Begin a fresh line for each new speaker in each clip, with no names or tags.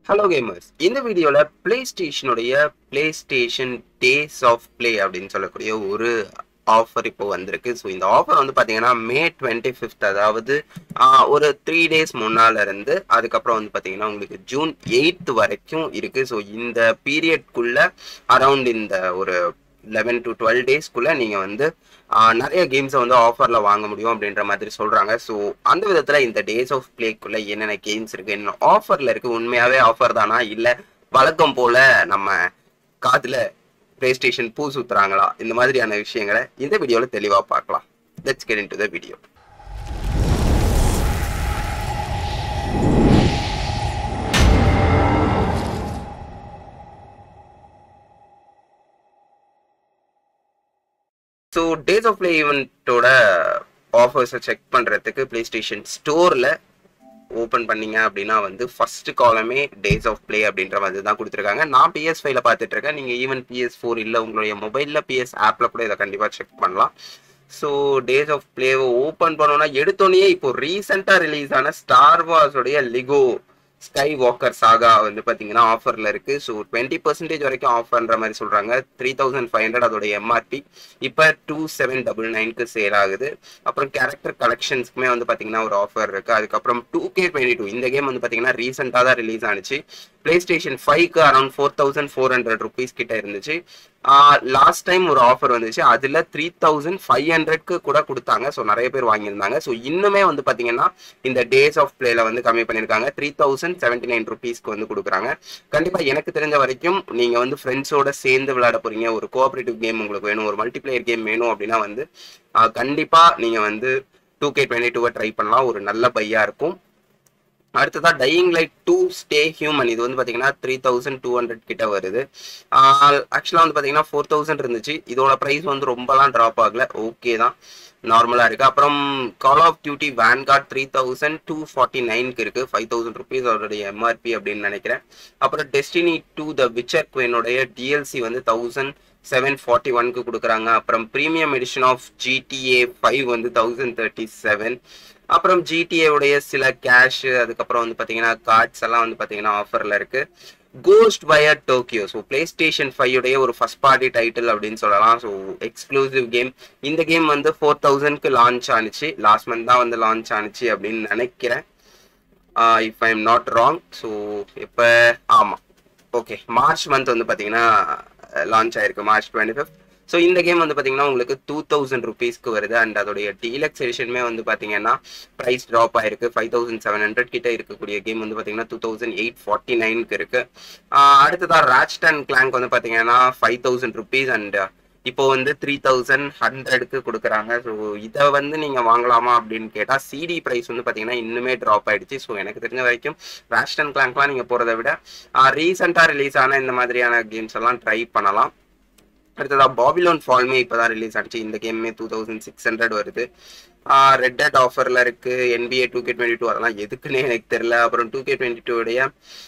hello gamers இந்த வீடியோவில் பிளே ஸ்டேஷனுடைய PlayStation days of play அப்படின்னு சொல்லக்கூடிய ஒரு ஆஃபர் இப்போ வந்திருக்கு ஸோ இந்த ஆஃபர் வந்து பார்த்தீங்கன்னா மே டுவெண்ட்டி ஃபிஃப்த் அதாவது ஆஹ், ஒரு த்ரீ டேஸ் முன்னால இருந்து அதுக்கப்புறம் வந்து பார்த்தீங்கன்னா உங்களுக்கு ஜூன் எயித் வரைக்கும் இருக்கு ஸோ இந்த பீரியட்குள்ள அரௌண்ட் இந்த ஒரு லெவன் டு டுவெல் டேஸ்க்குள்ள நீங்கள் வந்து ஆஹ், நிறைய கேம்ஸை வந்து ஆஃபரில் வாங்க முடியும் அப்படின்ற மாதிரி சொல்கிறாங்க ஸோ அந்த விதத்தில் இந்த டேஸ் ஆஃப் பிளேக்குள்ள என்னென்ன கேம்ஸ் இருக்கு என்ன ஆஃபரில் இருக்கு உண்மையாகவே ஆஃபர் தானா இல்லை வழக்கம் போல நம்ம காதில் ப்ளே ஸ்டேஷன் பூ சுத்துறாங்களா இந்த மாதிரியான விஷயங்களை இந்த வீடியோவில் தெளிவாக பார்க்கலாம் let's get into the video so days of play ஈவெண்ட்டோட ஆஃபர்ஸை செக் பண்ணுறதுக்கு ப்ளே ஸ்டேஷன் ஸ்டோரில் ஓப்பன் பண்ணீங்க அப்படின்னா வந்து ஃபர்ஸ்ட் காலமே டேஸ் ஆஃப் ப்ளே அப்படின்ற மாதிரி தான் கொடுத்துருக்காங்க நான் பிஎஸ் ஃபைவ்ல பார்த்துட்டு இருக்கேன் நீங்கள் ஈவன் பிஎஸ் ஃபோர் இல்லை உங்களுடைய மொபைலில் பிஎஸ் ஆப்பில் கூட இதை கண்டிப்பாக செக் பண்ணலாம் ஸோ டேஸ் ஆஃப் பிளேவை ஓப்பன் பண்ணோன்னா எடுத்தோடனே இப்போ ரீசெண்டாக ரிலீஸ் ஆன ஸ்டார் வார்ஸோடைய லிகோ ஸ்கை வாக்கர் சாகா வந்து பார்த்தீங்கன்னா ஆஃபரில் இருக்கு ஸோ டுவெண்ட்டி பர்சன்டேஜ் வரைக்கும் ஆஃபர்ன்ற மாதிரி சொல்கிறாங்க த்ரீ தௌசண்ட் ஃபைவ் ஹண்ட்ரட் அதோட எம்ஆர்பி இப்போ டூ செவன் டபுள் நைனுக்கு சேல் ஆகுது அப்புறம் கேரக்டர் கலெக்ஷன்ஸ்க்குமே வந்து பார்த்தீங்கன்னா ஒரு ஆஃபர் இருக்கு அதுக்கப்புறம் டூ கே டுவெண்ட்டி டூ இந்த கேம் வந்து பார்த்தீங்கன்னா ரீசெண்டாக தான் ரிலீஸ் ஆனிச்சு பிளே ஸ்டேஷன் ஃபைவ்க்கு around four thousand four hundred rupees கிட்ட இருந்துச்சு லாஸ்ட் டைம் ஒரு ஆஃபர் வந்துச்சு அதில் த்ரீ தௌசண்ட் ஃபைவ் ஹண்ட்ரட்க்கு கூட கொடுத்தாங்க ஸோ நிறைய பேர் வாங்கியிருந்தாங்க ஸோ இன்னுமே வந்து பார்த்தீங்கன்னா இந்த டேஸ் ஆஃப் பிளேல வந்து கம்மி பண்ணியிருக்காங்க த்ரீ தௌசண்ட் செவன்டி நைன் ருபீஸ்க்கு வந்து கொடுக்குறாங்க கண்டிப்பாக எனக்கு தெரிஞ்ச வரைக்கும் நீங்கள் வந்து ஃப்ரெண்ட்ஸோட சேர்ந்து விளையாட போறீங்க ஒரு கோஆபரேட்டிவ் கேம் உங்களுக்கு வேணும் ஒரு மல்டிப்ளேயர் கேம் வேணும் அப்படின்னா வந்து கண்டிப்பாக நீங்கள் வந்து டூ கே டுவெண்ட்டி டூவை ட்ரை பண்ணலாம் ஒரு நல்ல பையாக இருக்கும் அடுத்ததா dying light two stay human இது வந்து பார்த்தீங்கன்னா த்ரீ தௌசண்ட் டூ ஹண்ட்ரட் கிட்ட வருது ஆக்சுவலாக வந்து பார்த்தீங்கன்னா ஃபோர் தௌசண்ட் இருந்துச்சு இதோட ப்ரைஸ் வந்து ரொம்பலாம் ட்ராப் ஆகல ஓகே தான் நார்மலாக இருக்குது அப்புறம் call of duty vanguard three thousand two forty நைனுக்கு இருக்குது ஃபைவ் தௌசண்ட் ருபீஸ் அதோடைய எம்ஆர்பி அப்படின்னு நினைக்கிறேன் அப்புறம் டெஸ்டினி டூ த விச்சர் குவனுடைய டிஎல்சி வந்து தௌசண்ட் செவன் ஃபார்ட்டி ஒன்க்கு கொடுக்குறாங்க அப்புறம் premium edition of GTA five வந்து தௌசண்ட் தேர்ட்டி செவன் அப்புறம் GTA உடைய சில கேஷ் அதுக்கப்புறம் வந்து பார்த்தீங்கன்னா கார்ட்ஸ் எல்லாம் வந்து பார்த்தீங்கன்னா ஆஃபரில் இருக்கு ghostwire Tokyo so PlayStation five உடைய ஒரு ஃபர்ஸ்ட் பார்ட்டி டைட்டில் அப்படின்னு சொல்லலாம் ஸோ எக்ஸ்க்ளூசிவ் கேம் இந்த கேம் வந்து ஃபோர் தௌசண்ட்க்கு லான்ச் ஆனிச்சு லாஸ்ட் மந்த் தான் வந்து லான்ச் ஆனிச்சு அப்படின்னு நினைக்கிறேன் if I am not wrong so இப்போ ஆமாம் ஓகே மார்ச் மந்த் வந்து பார்த்தீங்கன்னா லான்ச் ஆயிருக்கு மார்ச் டுவெண்ட்டி ஃபிஃப்த் ஸோ இந்த கேம் வந்து பார்த்தீங்கன்னா உங்களுக்கு டூ தௌசண்ட் ருபீஸ்க்கு வருது அண்ட் அதோடைய டீலக்ஸ் எடிஷனுமே வந்து பார்த்தீங்கன்னா ப்ரைஸ் ட்ராப் ஆயிருக்கு ஃபைவ் தௌசண்ட் செவன் ஹண்ட்ரட் கிட்ட இருக்கக்கூடிய கேம் வந்து பார்த்தீங்கன்னா டூ தௌசண்ட் எயிட் ஃபார்ட்டி நைனுக்கு இருக்கு ஆஹ் அடுத்ததா ராட்ச் அண்ட் கிளாங்க் வந்து பார்த்தீங்கன்னா ஃபைவ் தௌசண்ட் ருபீஸ் அண்ட் இப்போ வந்து த்ரீ தௌசண்ட் ஹண்ட்ரடுக்கு கொடுக்குறாங்க ஸோ இதை வந்து நீங்கள் வாங்கலாமா அப்படின்னு கேட்டால் சிடி ப்ரைஸ் வந்து பார்த்தீங்கன்னா இன்னுமே ட்ராப் ஆயிடுச்சு ஸோ எனக்கு தெரிஞ்ச வரைக்கும் ராஷ்ட் அண்ட் கிளாங்க்லாம் நீங்கள் போகிறத விட ரீசெண்டாக ரிலீஸ் ஆன இந்த மாதிரியான கேம்ஸ் எல்லாம் ட்ரை பண்ணலாம் அடுத்ததா பாபிலோன் ஃபால்மே இப்போதான் ரிலீஸ் ஆச்சு இந்த கேமே டூ தௌசண்ட் சிக்ஸ் ஹண்ட்ரட் வருது ரெட் டேட் ஆஃபரில் இருக்கு NBA two K twenty two அதெல்லாம் எதுக்குன்னே எனக்கு தெரியல அப்புறம் டூ கே டுவெண்ட்டி டூடைய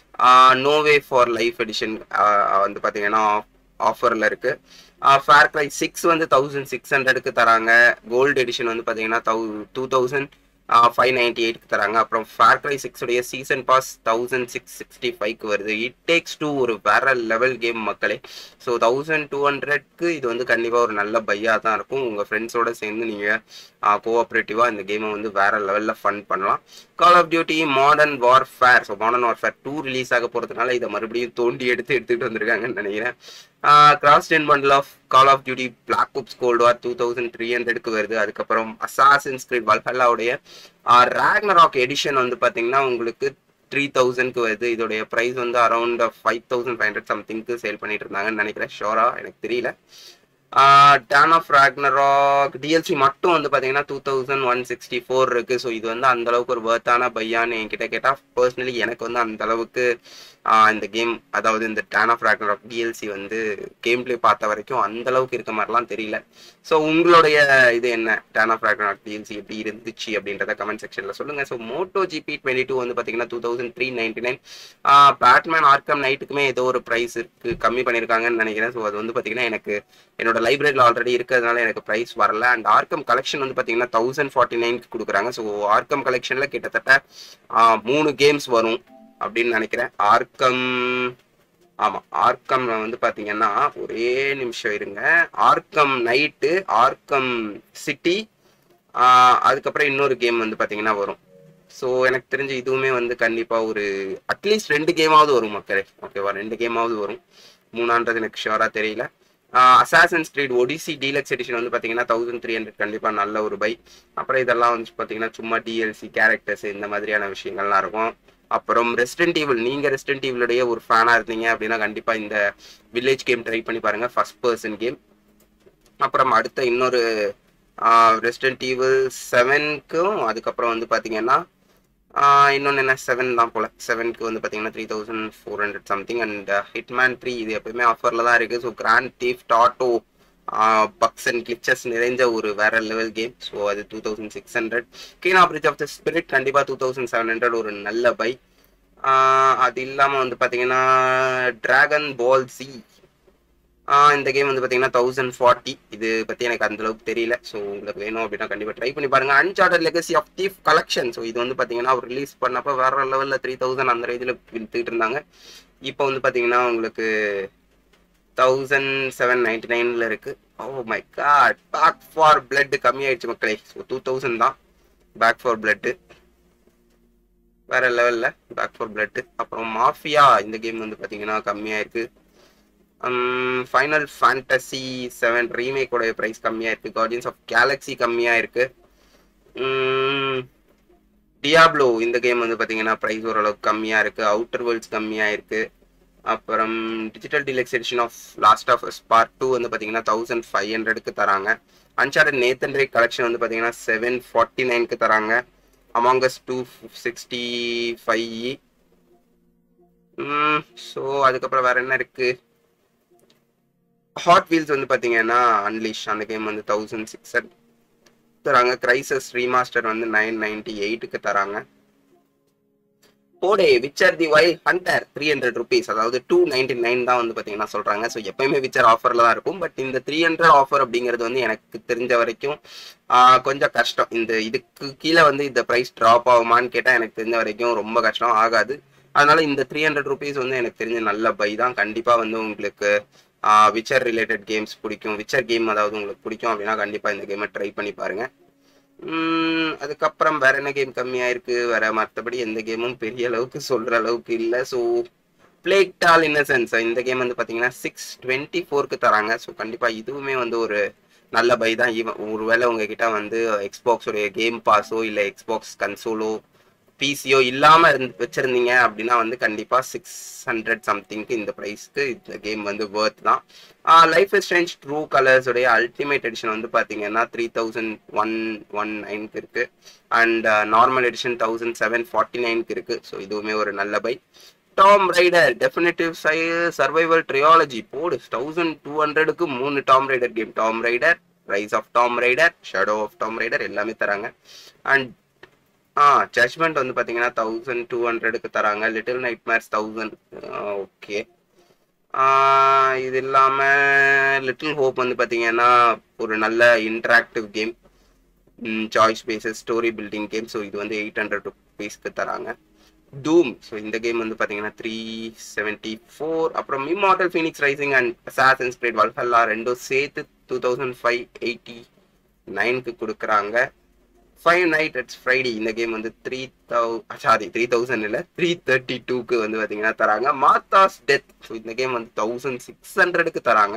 நோவே ஃபார் லைஃப் எடிஷன் வந்து பார்த்தீங்கன்னா ஆஃபரில் இருக்கு ஃபேர் க்ரை சிக்ஸ் வந்து தௌசண்ட் சிக்ஸ் ஹண்ட்ரடுக்கு தராங்க கோல்டு எடிஷன் வந்து பார்த்தீங்கன்னா தௌ டூ தௌசண்ட் ஃபைவ் நைன்டி எயிட்க்கு தராங்க அப்புறம் ஃபேர் க்ரை சிக்ஸுடைய season pass thousand six sixty ஃபைவ்க்கு வருது இட் டேக்ஸ் டூ ஒரு வேற லெவல் கேம் மக்களே ஸோ தௌசண்ட் டூ ஹண்ட்ரட்க்கு இது வந்து கண்டிப்பாக ஒரு நல்ல பையாக தான் இருக்கும் உங்கள் ஃப்ரெண்ட்ஸோட சேர்ந்து நீங்கள் கோஆப்ரேட்டிவாக இந்த கேமை வந்து வேற லெவலில் ஃபன் பண்ணலாம் call of duty modern warfare so modern warfare two release ஆக போகிறதுனால இதை மறுபடியும் தோண்டி எடுத்து எடுத்துகிட்டு வந்திருக்காங்கன்னு நினைக்கிறேன் cross gen bundle of call of duty black ops cold war two thousand three ஹண்ட்ரட்க்கு வருது அதுக்கப்புறம் அசாசின் ஸ்கிரிட் வல்ஹல்லாவுடைய ராக்னராக் எடிஷன் வந்து பார்த்தீங்கன்னா உங்களுக்கு த்ரீ தௌசண்ட்க்கு வருது இதோடைய ப்ரைஸ் வந்து around five thousand five hundred சம்திங்க்கு சேல் பண்ணிட்டு இருந்தாங்கன்னு நினைக்கிறேன் ஷோரா எனக்கு தெரியல டான் ஆஃப் ராக்னராக் டிஎல்சி மட்டும் வந்து பார்த்தீங்கன்னா two thousand one sixty four இருக்கு ஸோ இது வந்து அந்த அளவுக்கு ஒரு வேர்த்தான பையான்னு என்கிட்ட கேட்டால் பர்சனலி எனக்கு வந்து அந்த அளவுக்கு இந்த கேம் அதாவது இந்த டான் ஆஃப் ராக்னராக் டிஎல்சி வந்து கேம் பிளே பார்த்த வரைக்கும் அந்த அளவுக்கு இருக்க மாதிரிலாம் தெரியல ஸோ உங்களுடைய இது என்ன டான் ஆஃப் ராக்னராக் டிஎல்சி எப்படி இருந்துச்சு அப்படின்றத கமெண்ட் செக்ஷனில் சொல்லுங்க so moto GP twenty two வந்து பார்த்தீங்கன்னா two thousand three ninety nine Batman Arkham நைட்டுக்குமே ஏதோ ஒரு ப்ரைஸ் இருக்கு கம்மி பண்ணியிருக்காங்கன்னு நினைக்கிறேன் ஸோ அது வந்து பார்த்தீங்கன்னா எனக்கு என்னோட லைப்ரரியில் ஆல்ரெடி இருக்கிறதுனால எனக்கு ப்ரைஸ் வரல அண்ட் ஆர்க்கம் கலெக்ஷன் வந்து பார்த்தீங்கன்னா தௌசண்ட் ஃபார்ட்டி நைன்க்கு கொடுக்குறாங்க ஸோ ஆர்க்கம் கலெக்ஷனில் கிட்டத்தட்ட மூணு கேம்ஸ் வரும் அப்படின்னு நினைக்கிறேன் ஆர்க்கம் ஆமா ஆர்க்கம் வந்து பாத்தீங்கன்னா ஒரே நிமிஷம் இருங்க ஆர்க்கம் நைட்டு ஆர்க்கம் சிட்டி அதுக்கப்புறம் இன்னொரு கேம் வந்து பாத்தீங்கன்னா வரும் ஸோ எனக்கு தெரிஞ்சு இதுவுமே வந்து கண்டிப்பா ஒரு அட்லீஸ்ட் ரெண்டு கேமாவது வரும் மக்களே ஓகேவா ரெண்டு கேமாவது வரும் மூணான்றது எனக்கு ஷுவரா தெரியல assassin street odyssey deluxe edition வந்து பார்த்தீங்கன்னா தௌசண்ட் த்ரீ ஹண்ட்ரட் கண்டிப்பாக நல்ல ஒரு பை அப்புறம் இதெல்லாம் வந்து பார்த்தீங்கன்னா சும்மா டிஎல்சி கேரக்டர்ஸ் இந்த மாதிரியான விஷயங்கள்லாம் இருக்கும் அப்புறம் ரெஸ்டன்ட் ஈவில் நீங்கள் ரெஸ்டன்ட் ஈவிலுடைய ஒரு ஃபேனாக இருந்தீங்க அப்படின்னா கண்டிப்பாக இந்த வில்லேஜ் கேம் ட்ரை பண்ணி பாருங்க ஃபர்ஸ்ட் பர்சன் கேம் அப்புறம் அடுத்த இன்னொரு ரெஸ்டன்ட் ஈவில் செவனுக்கும் அதுக்கப்புறம் வந்து பார்த்தீங்கன்னா இன்னொன்று என்ன செவன் தான் போல செவனுக்கு வந்து பார்த்தீங்கன்னா three thousand four hundred something and Hitman three இது எப்பயுமே ஆஃபரில் தான் இருக்குது so grand theft auto bugs and glitches நிறைஞ்ச ஒரு வேற லெவல் கேம் ஸோ அது two thousand six hundred Kena bridge of the spirit கண்டிப்பாக டூ தௌசண்ட் செவன் ஹண்ட்ரட் ஒரு நல்ல பை அது இல்லாமல் வந்து பார்த்தீங்கன்னா டிராகன் பால் சி இந்த கேம் வந்து பார்த்தீங்கன்னா தௌசண்ட் ஃபார்ட்டி இது பற்றி எனக்கு அந்த அளவுக்கு தெரியல ஸோ உங்களுக்கு வேணும் அப்படின்னா கண்டிப்பாக ட்ரை பண்ணி பாருங்க uncharted legacy of thief collection so இது வந்து பார்த்தீங்கன்னா அவர் ரிலீஸ் பண்ணப்போ வேற லெவலில் த்ரீ தௌசண்ட் அந்த ரேஞ்சில் வித்துட்டு இருந்தாங்க இப்போ வந்து பார்த்தீங்கன்னா உங்களுக்கு தௌசண்ட் செவன் நைன்டி நைனில் இருக்கு oh my god back for blood கம்மியாயிடுச்சு மக்களே ஸோ டூ தௌசண்ட் தான் பேக் ஃபார் பிளட்டு வேற லெவலில் பேக் ஃபார் பிளட்டு அப்புறம் மாஃபியா இந்த கேம் வந்து பார்த்தீங்கன்னா கம்மியாக இருக்கு ஃபைனல் ஃபேண்டசி செவன் ரீமேக்கோட ப்ரைஸ் கம்மியாக இருக்குது கார்டியன்ஸ் ஆஃப் கேலக்ஸி கம்மியாக இருக்குது டியாப்ளோ இந்த கேம் வந்து பார்த்தீங்கன்னா ப்ரைஸ் ஓரளவுக்கு கம்மியாக இருக்குது அவுட்டர் வேர்ல்ட்ஸ் கம்மியாக இருக்குது அப்புறம் digital deluxe edition of last of part two வந்து பார்த்தீங்கன்னா தௌசண்ட் ஃபைவ் ஹண்ட்ரடுக்கு தராங்க அன்சார்ட் நேத்தன் ரே கலெக்ஷன் வந்து பார்த்தீங்கன்னா செவன் ஃபார்ட்டி நைனுக்கு தராங்க among us two sixty five so அதுக்கப்புறம் வேற என்ன இருக்குது ஹாட் வீல்ஸ் வந்து பார்த்தீங்கன்னா அன்லிஷ் அந்த கேம் வந்து தௌசண்ட் சிக்ஸ் தராங்க கிரைசஸ் ரீமாஸ்டர் வந்து நைன் நைன்டி எயிட்டுக்கு தராங்க போடே witcher the wild hunter three hundred rupees அதாவது டூ நைன்டி நைன் தான் வந்து பார்த்தீங்கன்னா சொல்கிறாங்க ஸோ எப்பயுமே விச்சர் ஆஃபரில் தான் இருக்கும் பட் இந்த த்ரீ ஹண்ட்ரட் ஆஃபர் அப்படிங்கிறது வந்து எனக்கு தெரிஞ்ச வரைக்கும் கொஞ்சம் கஷ்டம் இந்த இதுக்கு கீழே வந்து இந்த ப்ரைஸ் ட்ராப் ஆகுமான்னு கேட்டால் எனக்கு தெரிஞ்ச வரைக்கும் ரொம்ப கஷ்டம் ஆகாது அதனால இந்த த்ரீ ஹண்ட்ரட் ருபீஸ் வந்து எனக்கு தெரிஞ்ச நல்ல பை தான் கண்டிப்பாக வந்து உங்களுக்கு விச்சர் ரிலேட்டட் கேம்ஸ் பிடிக்கும் விச்சர் கேம் அதாவது உங்களுக்கு பிடிக்கும் அப்படின்னா கண்டிப்பாக இந்த கேமை ட்ரை பண்ணி பாருங்க அதுக்கப்புறம் வேற என்ன கேம் கம்மியாக இருக்கு வேற மற்றபடி எந்த கேமும் பெரிய அளவுக்கு சொல்ற அளவுக்கு இல்லை ஸோ பிளேக் டால் இன்னசென்ஸ் இந்த கேம் வந்து பார்த்தீங்கன்னா சிக்ஸ் டுவெண்ட்டி ஃபோருக்கு தராங்க ஸோ கண்டிப்பாக இதுவுமே வந்து ஒரு நல்ல பை தான் ஈவன் ஒருவேளை உங்ககிட்ட வந்து எக்ஸ்பாக்ஸோடைய கேம் பாஸோ இல்லை எக்ஸ்பாக்ஸ் கன்சோலோ பிசியோ இல்லாமல் இருந்து வச்சுருந்தீங்க அப்படின்னா வந்து கண்டிப்பாக சிக்ஸ் ஹண்ட்ரட் சம்திங்க்கு இந்த ப்ரைஸ்க்கு இந்த கேம் வந்து வேர்த் தான் லைஃப் ஸ்ட்ரேஞ்ச் ட்ரூ கலர்ஸுடைய அல்டிமேட் எடிஷன் வந்து பார்த்தீங்கன்னா த்ரீ தௌசண்ட் ஒன் ஒன் நைனுக்கு இருக்குது and normal edition thousand seven forty நைனுக்கு இருக்குது ஸோ இதுவுமே ஒரு நல்ல பை டாம் ரைடர் டெஃபினட்டிவ் சை சர்வைவல் ட்ரியாலஜி போடு தௌசண்ட் டூ ஹண்ட்ரடுக்கு மூணு tomb raider game tomb raider rise of tomb raider shadow of tomb raider எல்லாமே தராங்க அண்ட் ஆ ஜட்மெண்ட் வந்து பார்த்தீங்கன்னா தௌசண்ட் டூ ஹண்ட்ரடுக்கு தராங்க little nightmares thousand okay இது இல்லாமல் லிட்டில் ஹோப் வந்து பார்த்தீங்கன்னா ஒரு நல்ல interactive game choice based story building game so இது வந்து எயிட் ஹண்ட்ரட் ருபீஸ்க்கு தராங்க டூம் ஸோ இந்த கேம் வந்து பார்த்தீங்கன்னா த்ரீ செவன்ட்டி ஃபோர் அப்புறம் immortal phoenix rising and assassins creed Valhalla ரெண்டும் சேர்த்து டூ தௌசண்ட் ஃபைவ் எயிட்டி நைனுக்கு கொடுக்குறாங்க ஃபைவ் நைட் இட்ஸ் ஃப்ரைடே இந்த கேம் வந்து த்ரீ தௌ சாரி த்ரீ தௌசண்ட் இல்லை த்ரீ தேர்ட்டி டூக்கு வந்து பார்த்தீங்கன்னா தராங்க மாத்தாஸ் டெத் ஸோ இந்த கேம் வந்து தௌசண்ட் சிக்ஸ் ஹண்ட்ரடுக்கு தராங்க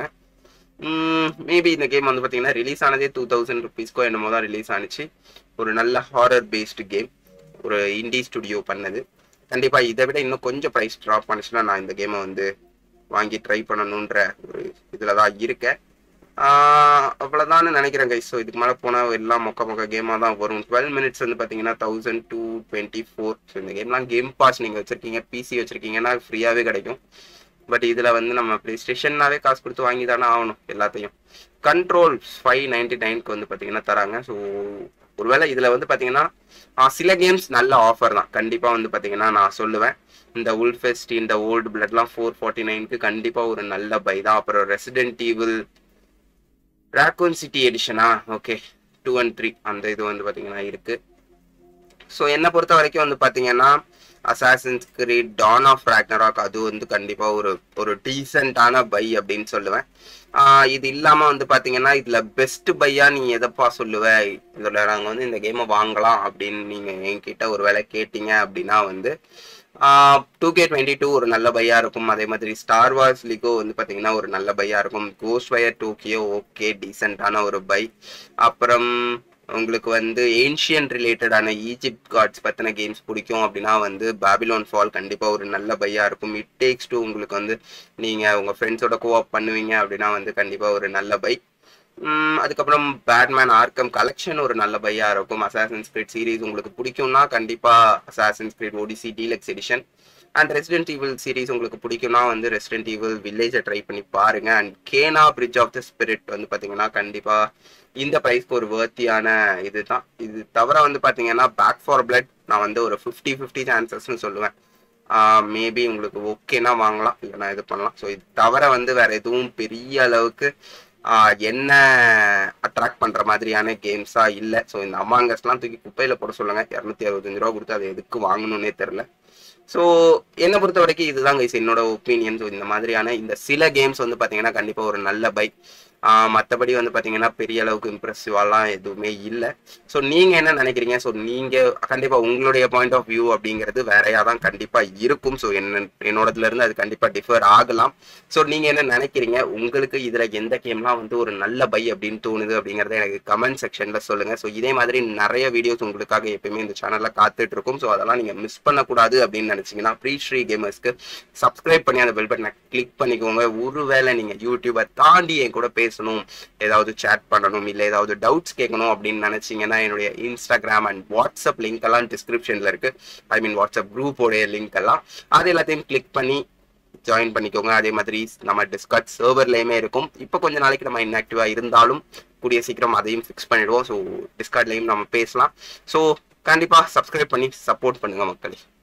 மேபி இந்த கேம் வந்து பார்த்தீங்கன்னா ரிலீஸ் ஆனதே டூ தௌசண்ட் ருபீஸ்க்கோ என்னமோ தான் ரிலீஸ் ஆனிச்சு ஒரு நல்ல ஹாரர் பேஸ்டு கேம் ஒரு இண்டி ஸ்டுடியோ பண்ணது கண்டிப்பாக இதை விட இன்னும் கொஞ்சம் ப்ரைஸ் ட்ராப் பண்ணிச்சுன்னா நான் இந்த கேமை வந்து வாங்கி ட்ரை பண்ணணுன்ற ஒரு இதில் தான் இருக்கேன் அவ்வளோதான் நினைக்கிறேன் கைஸ் ஸோ இதுக்கு மேலே போனால் எல்லாம் மொக்க மொக்க கேமாக தான் வரும் டுவெல் மினிட்ஸ் வந்து பார்த்தீங்கன்னா thousand two twenty four so இந்த கேம்லாம் கேம் பாஸ் நீங்கள் வச்சுருக்கீங்க பிசி வச்சுருக்கீங்கன்னா ஃப்ரீயாகவே கிடைக்கும் பட் இதில் வந்து நம்ம ப்ளே ஸ்டேஷன்னாவே காசு கொடுத்து வாங்கி தானே ஆகணும் எல்லாத்தையும் கண்ட்ரோல் ஃபைவ் நைன்டி நைனுக்கு வந்து பார்த்தீங்கன்னா தராங்க ஸோ ஒருவேளை இதில் வந்து பார்த்தீங்கன்னா சில கேம்ஸ் நல்ல ஆஃபர் தான் கண்டிப்பாக வந்து பார்த்தீங்கன்னா நான் சொல்லுவேன் இந்த உல்ஃபெஸ்ட் இந்த ஓல்டு பிளட்லாம் ஃபோர் ஃபார்ட்டி நைனுக்கு கண்டிப்பாக ஒரு நல்ல பை தான் அப்புறம் ரெசிடென்ட் ஈவில் ராக்கூன் சிட்டி எடிஷனா ஓகே டூ அண்ட் த்ரீ அந்த இது வந்து பார்த்தீங்கன்னா இருக்கு ஸோ என்னை பொறுத்த வரைக்கும் வந்து பார்த்தீங்கன்னா assassins creed dawn of Ragnarok அது வந்து கண்டிப்பா ஒரு ஒரு டீசென்டான பை அப்படின்னு சொல்லுவேன் ஆஹ் இது இல்லாம வந்து பாத்தீங்கன்னா இதுல பெஸ்ட் பையா நீ எதப்பா சொல்லுவ இதுல நாங்க வந்து இந்த கேமை வாங்கலாம் அப்படின்னு நீங்க என்கிட்ட ஒரு வேளை கேட்டீங்க அப்படின்னா வந்து டூ கே டுவெண்ட்டி டூ ஒரு நல்ல பையா இருக்கும் அதே மாதிரி ஸ்டார் வார்ஸ் லீகோ வந்து பாத்தீங்கன்னா ஒரு நல்ல பையா இருக்கும் கோஸ்ட் வயர் டோக்கியோ ஓகே டீசென்டான ஒரு பை அப்புறம் உங்களுக்கு வந்து ஏன்ஷியன் ரிலேட்டடான ஈஜிப்ட் கார்ட்ஸ் பற்றின கேம்ஸ் பிடிக்கும் அப்படின்னா வந்து பேபிலோன் ஃபால் கண்டிப்பாக ஒரு நல்ல பையா இருக்கும் இட் டேக்ஸ் டூ உங்களுக்கு வந்து நீங்கள் உங்கள் ஃப்ரெண்ட்ஸோட கோஆப் பண்ணுவீங்க அப்படின்னா வந்து கண்டிப்பாக ஒரு நல்ல பை அதுக்கப்புறம் பேட்மேன் ஆர்க்கம் கலெக்ஷன் ஒரு நல்ல பையா இருக்கும் அசாசன் ஸ்பிரிட் சீரிஸ் உங்களுக்கு பிடிக்கும்னா கண்டிப்பாக assassin spirit odyssey deluxe edition and resident evil series உங்களுக்கு பிடிக்கும்னா வந்து ரெசிடென்ட் ஈவில் வில்லேஜை ட்ரை பண்ணி பாருங்க and Kena bridge of the spirit வந்து பார்த்தீங்கன்னா கண்டிப்பாக இந்த ப்ரைஸ்க்கு ஒரு வேர்த்தியான இதுதான் இது தவிர வந்து பார்த்தீங்கன்னா பேக் ஃபார் பிளட் நான் வந்து ஒரு ஃபிஃப்டி ஃபிஃப்டி சான்சஸ்னு சொல்லுவேன் மேபி உங்களுக்கு ஓகேனா வாங்கலாம் இல்லைனா இது பண்ணலாம் ஸோ இது தவிர வந்து வேற எதுவும் பெரிய அளவுக்கு என்ன அட்ராக்ட் பண்ற மாதிரியான கேம்ஸா இல்லை ஸோ இந்த அமாங்கஸ்லாம் தூக்கி குப்பையில போட சொல்லுங்க இரநூத்தி அறுபத்தஞ்சு ரூபா கொடுத்து அதை எதுக்கு வாங்கணும்னே தெரில ஸோ என்னை பொறுத்த வரைக்கும் இதுதான் கைஸ் என்னோட ஒப்பீனியன் ஸோ இந்த மாதிரியான இந்த சில கேம்ஸ் வந்து பார்த்தீங்கன்னா கண்டிப்பாக ஒரு நல்ல பைக் மற்றபடி வந்து பார்த்தீங்கன்னா பெரிய அளவுக்கு இம்ப்ரெசிவாலாம் எதுவுமே இல்லை ஸோ நீங்கள் என்ன நினைக்கிறீங்க ஸோ நீங்கள் கண்டிப்பாக உங்களுடைய பாயிண்ட் ஆஃப் வியூ அப்படிங்கிறது வேறையாக தான் கண்டிப்பாக இருக்கும் ஸோ என்ன என்னோடதுலேருந்து அது கண்டிப்பாக டிஃபர் ஆகலாம் ஸோ நீங்கள் என்ன நினைக்கிறீங்க உங்களுக்கு இதில் எந்த கேம்லாம் வந்து ஒரு நல்ல பை அப்படின்னு தோணுது அப்படிங்கிறத எனக்கு கமெண்ட் செக்ஷனில் சொல்லுங்கள் ஸோ இதே மாதிரி நிறைய வீடியோஸ் உங்களுக்காக எப்பயுமே இந்த சேனலில் காத்துட்டு இருக்கும் ஸோ அதெல்லாம் நீங்கள் மிஸ் பண்ணக்கூடாது அப்படின்னு நினச்சிங்கன்னா ப்ரீ ஸ்ரீ கேமர்ஸ்க்கு சப்ஸ்கிரைப் பண்ணி அந்த பெல் பட்டனை கிளிக் பண்ணிக்கோங்க ஒருவேளை நீங்கள் யூடியூபை தாண்டி என் கூட பேசணும் ஏதாவது சேட் பண்ணணும் இல்லை ஏதாவது டவுட்ஸ் கேட்கணும் அப்படின்னு நினச்சிங்கன்னா என்னுடைய இன்ஸ்டாகிராம் அண்ட் வாட்ஸ்அப் லிங்க் எல்லாம் டிஸ்கிரிப்ஷனில் இருக்கு ஐ மீன் வாட்ஸ்அப் குரூப்போடைய லிங்க் எல்லாம் அது எல்லாத்தையும் கிளிக் பண்ணி ஜாயின் பண்ணிக்கோங்க அதே மாதிரி நம்ம டிஸ்கார்ட் சர்வர்லேயுமே இருக்கும் இப்போ கொஞ்ச நாளைக்கு நம்ம இன்ஆக்டிவாக இருந்தாலும் கூடிய சீக்கிரம் அதையும் ஃபிக்ஸ் பண்ணிடுவோம் ஸோ டிஸ்கார்ட்லேயும் நம்ம பேசலாம் ஸோ கண்டிப்பாக சப்ஸ்கிரைப் பண்ணி சப்போர்ட் பண்ணுங்க மக்களே